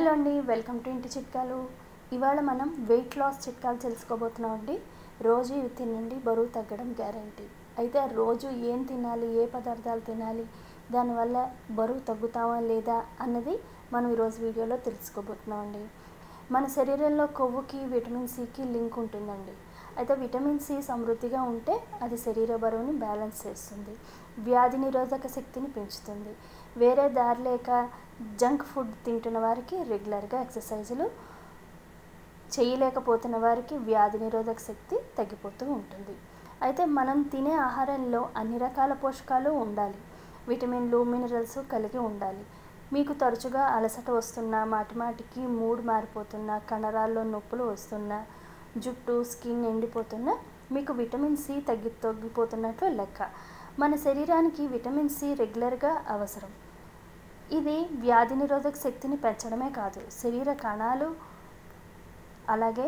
hello అండి welcome to ఇంటి చిట్కాలు ఇవాళ మనం వెయిట్ లాస్ చిట్కాలు తెలుసుకోబోతున్నాం అండి రోజు ఇవి తినండి బరువు తగ్గడం గ్యారంటీ అయితే రోజు ఏం తినాలి ఏ పదార్థాలు తినాలి దానివల్ల బరువు తగ్గుతామా లేదా అన్నది మనం ఈరోజు వీడియోలో తెలుసుకోబోతున్నాం అండి మన శరీరంలో కొవ్వుకి విటమిన్ సికి లింక్ ఉంటుందండి అయితే విటమిన్ సి సమృద్ధిగా ఉంటే అది శరీర బరువుని బ్యాలెన్స్ చేస్తుంది వ్యాధి నిరోధక శక్తిని పెంచుతుంది వేరే దారి లేక జంక్ ఫుడ్ తింటున్న వారికి రెగ్యులర్గా ఎక్సర్సైజులు చేయలేకపోతున్న వారికి వ్యాధి నిరోధక శక్తి తగ్గిపోతూ ఉంటుంది అయితే మనం తినే ఆహారంలో అన్ని రకాల పోషకాలు ఉండాలి విటమిన్లు మినరల్స్ కలిగి ఉండాలి మీకు తరచుగా అలసట వస్తున్నా మాటి మాటికి మూడ్ మారిపోతున్నా కండరాల్లో నొప్పులు వస్తున్నా జుట్టు స్కిన్ ఎండిపోతున్నా మీకు విటమిన్ సి తగ్గి తగ్గిపోతున్నట్లు లెక్క మన శరీరానికి విటమిన్ సి రెగ్యులర్గా అవసరం ఇది వ్యాధి నిరోధక శక్తిని పెంచడమే కాదు శరీర కణాలు అలాగే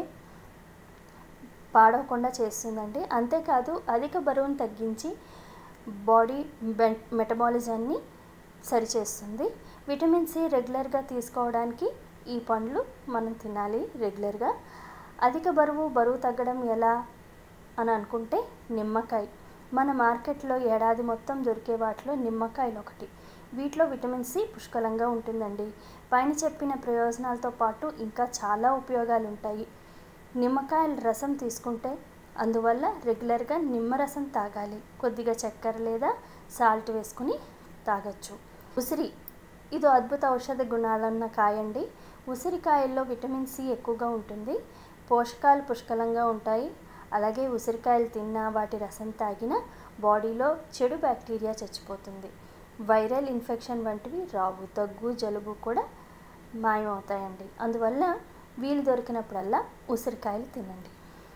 పాడవకుండా చేస్తుందండి అంతేకాదు అధిక బరువును తగ్గించి బాడీ మెటబాలిజాన్ని సరిచేస్తుంది విటమిన్ సి రెగ్యులర్గా తీసుకోవడానికి ఈ పండ్లు మనం తినాలి రెగ్యులర్గా అధిక బరువు బరువు తగ్గడం ఎలా అని అనుకుంటే నిమ్మకాయ మన మార్కెట్లో ఏడాది మొత్తం దొరికే వాటిలో నిమ్మకాయలు ఒకటి వీటిలో విటమిన్ సి పుష్కలంగా ఉంటుందండి పైన చెప్పిన ప్రయోజనాలతో పాటు ఇంకా చాలా ఉపయోగాలు ఉంటాయి నిమ్మకాయల రసం తీసుకుంటే అందువల్ల రెగ్యులర్గా నిమ్మరసం తాగాలి కొద్దిగా చక్కెర లేదా సాల్ట్ వేసుకుని తాగొచ్చు ఉసిరి ఇది అద్భుత ఔషధ గుణాలున్న కాయండి ఉసిరికాయల్లో విటమిన్ సి ఎక్కువగా ఉంటుంది పోషకాలు పుష్కలంగా ఉంటాయి అలాగే ఉసిరికాయలు తిన్నా వాటి రసం తాగినా బాడీలో చెడు బ్యాక్టీరియా చచ్చిపోతుంది వైరల్ ఇన్ఫెక్షన్ వంటివి రావు దగ్గు జలుబు కూడా మాయమవుతాయండి అందువల్ల వీలు దొరికినప్పుడల్లా ఉసిరికాయలు తినండి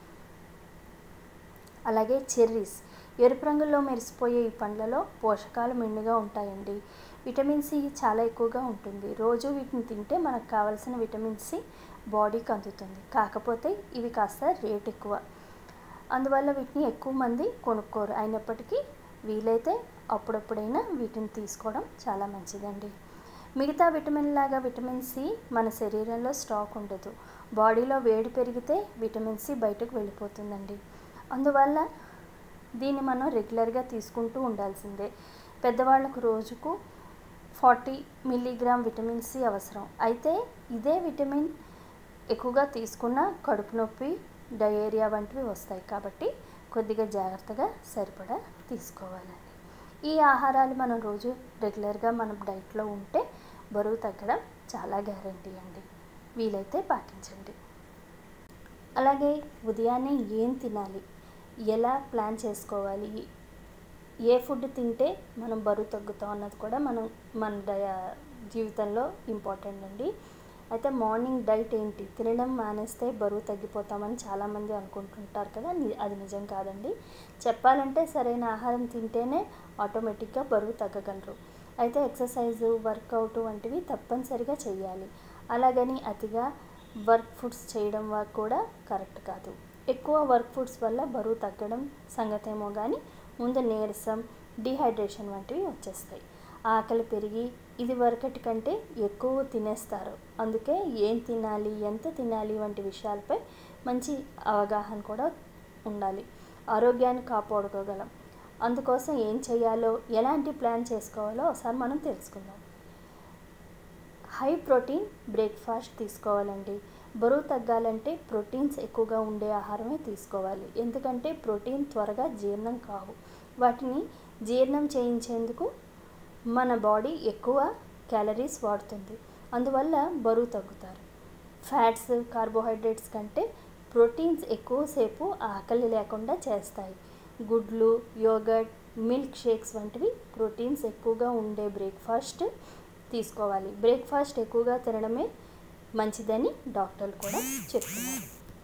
అలాగే చెర్రీస్ ఎరుపు రంగులో మెరిసిపోయే ఈ పండ్లలో పోషకాలు మెండుగా ఉంటాయండి విటమిన్ సి చాలా ఎక్కువగా ఉంటుంది రోజు వీటిని తింటే మనకు కావలసిన విటమిన్ సి బాడీకి అందుతుంది కాకపోతే ఇవి కాస్త రేట్ ఎక్కువ అందువల్ల వీటిని ఎక్కువ మంది కొనుక్కోరు అయినప్పటికీ వీలైతే అప్పుడప్పుడైనా వీటిని తీసుకోవడం చాలా మంచిదండి మిగతా విటమిన్ లాగా విటమిన్ సి మన శరీరంలో స్టాక్ ఉండదు బాడీలో వేడి పెరిగితే విటమిన్ సి బయటకు వెళ్ళిపోతుందండి అందువల్ల దీన్ని మనం రెగ్యులర్గా తీసుకుంటూ ఉండాల్సిందే పెద్దవాళ్ళకు రోజుకు ఫార్టీ మిల్లీగ్రామ్ విటమిన్ సి అవసరం అయితే ఇదే విటమిన్ ఎక్కువగా తీసుకున్న కడుపు నొప్పి డయేరియా వంటివి వస్తాయి కాబట్టి కొద్దిగా జాగ్రత్తగా సరిపడా తీసుకోవాలండి ఈ ఆహారాలు మనం రోజు రెగ్యులర్గా మనం డైట్లో ఉంటే బరువు తగ్గడం చాలా గ్యారంటీ అండి వీలైతే పాటించండి అలాగే ఉదయాన్నే ఏం తినాలి ఎలా ప్లాన్ చేసుకోవాలి ఏ ఫుడ్ తింటే మనం బరువు తగ్గుతాం అన్నది కూడా మనం మన డయ జీవితంలో ఇంపార్టెంట్ అండి అయితే మార్నింగ్ డైట్ ఏంటి తినడం మానేస్తే బరువు తగ్గిపోతామని చాలామంది అనుకుంటుంటారు కదా అది నిజం కాదండి చెప్పాలంటే సరైన ఆహారం తింటేనే ఆటోమేటిక్గా బరువు తగ్గగలరు అయితే ఎక్సర్సైజ్ వర్కౌట్ వంటివి తప్పనిసరిగా చేయాలి అలాగని అతిగా వర్క్ ఫుడ్స్ చేయడం కూడా కరెక్ట్ కాదు ఎక్కువ వర్క్ ఫుడ్స్ వల్ల బరువు తగ్గడం సంగతేమో కానీ ముందు నీరసం డిహైడ్రేషన్ వంటివి వచ్చేస్తాయి ఆకలి పెరిగి ఇది వరకటి కంటే ఎక్కువ తినేస్తారు అందుకే ఏం తినాలి ఎంత తినాలి వంటి విషయాలపై మంచి అవగాహన కూడా ఉండాలి ఆరోగ్యాన్ని కాపాడుకోగలం అందుకోసం ఏం చేయాలో ఎలాంటి ప్లాన్ చేసుకోవాలో ఒకసారి మనం తెలుసుకుందాం హై ప్రోటీన్ బ్రేక్ఫాస్ట్ తీసుకోవాలండి బరువు తగ్గాలంటే ప్రోటీన్స్ ఎక్కువగా ఉండే ఆహారమే తీసుకోవాలి ఎందుకంటే ప్రోటీన్ త్వరగా జీర్ణం కావు వాటిని జీర్ణం చేయించేందుకు మన బాడీ ఎక్కువ క్యాలరీస్ వాడుతుంది అందువల్ల బరువు తగ్గుతారు ఫ్యాట్స్ కార్బోహైడ్రేట్స్ కంటే ప్రోటీన్స్ ఎక్కువసేపు ఆకలి లేకుండా చేస్తాయి గుడ్లు యోగర్ట్ మిల్క్ షేక్స్ వంటివి ప్రోటీన్స్ ఎక్కువగా ఉండే బ్రేక్ఫాస్ట్ తీసుకోవాలి బ్రేక్ఫాస్ట్ ఎక్కువగా తినడమే మంచిదని డాక్టర్లు కూడా చెప్తున్నారు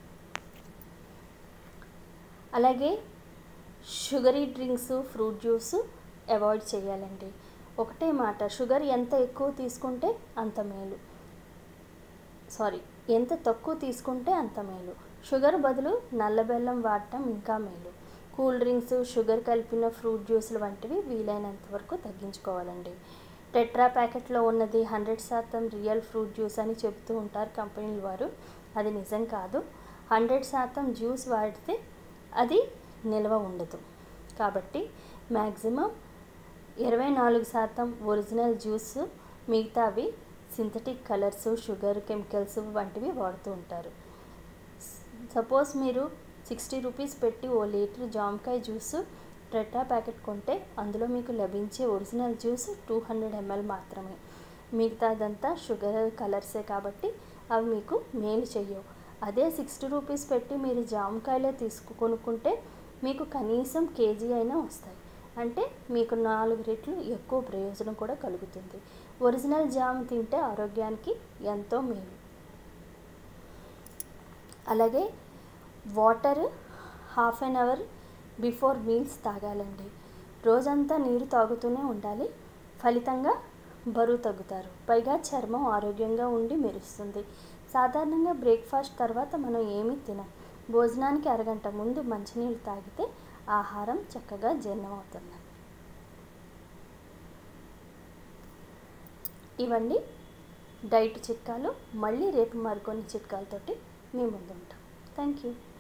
అలాగే sugary drinks fruit juice avoid చేయాలండి ఒకటే మాట షుగర్ ఎంత ఎక్కువ తీసుకుంటే అంత మేలు సారీ ఎంత తక్కువ తీసుకుంటే అంత మేలు షుగర్ బదులు నల్ల బెల్లం వాడటం ఇంకా మేలు కూల్ డ్రింక్స్ షుగర్ కలిపిన ఫ్రూట్ జ్యూసులు వంటివి వీలైనంత వరకు తగ్గించుకోవాలండి టెట్రా ప్యాకెట్లో ఉన్నది హండ్రెడ్ శాతం రియల్ ఫ్రూట్ జ్యూస్ అని చెబుతూ ఉంటారు కంపెనీల వారు అది నిజం కాదు హండ్రెడ్ శాతం జ్యూస్ వాడితే అది నిల్వ ఉండదు కాబట్టి మ్యాక్సిమం ఇరవై నాలుగు శాతం ఒరిజినల్ జ్యూస్ మిగతావి సింథటిక్ కలర్స్ షుగర్ కెమికల్స్ వంటివి వాడుతూ ఉంటారు సపోజ్ మీరు సిక్స్టీ రూపీస్ పెట్టి ఓ లీటర్ జామకాయ జ్యూస్ టెట్రా ప్యాకెట్ కొంటే అందులో మీకు లభించే original juice two hundred ML మాత్రమే మిగతాదంతా షుగర్ కలర్సే కాబట్టి అవి మీకు మేలు చెయ్యవు అదే సిక్స్టీ రూపీస్ పెట్టి మీరు జామకాయలే తీసుకు కొనుక్కుంటే మీకు కనీసం కేజీ అయినా వస్తాయి అంటే మీకు నాలుగు రెట్లు ఎక్కువ ప్రయోజనం కూడా కలుగుతుంది ఒరిజినల్ జామ్ తింటే ఆరోగ్యానికి ఎంతో మేలు అలాగే water half an hour before meals తాగాలండి రోజంతా నీరు తాగుతూనే ఉండాలి ఫలితంగా బరువు తగ్గుతారు పైగా చర్మం ఆరోగ్యంగా ఉండి మెరుస్తుంది సాధారణంగా బ్రేక్ఫాస్ట్ తర్వాత మనం ఏమీ తినం భోజనానికి అరగంట ముందు మంచినీళ్ళు తాగితే ఆహారం చక్కగా జీర్ణమవుతుంది ఇవండి డైట్ చిట్కాలు మళ్ళీ రేపు మరికొన్ని చిట్కాలతోటి మీ ముందు ఉంటాం థ్యాంక్ యూ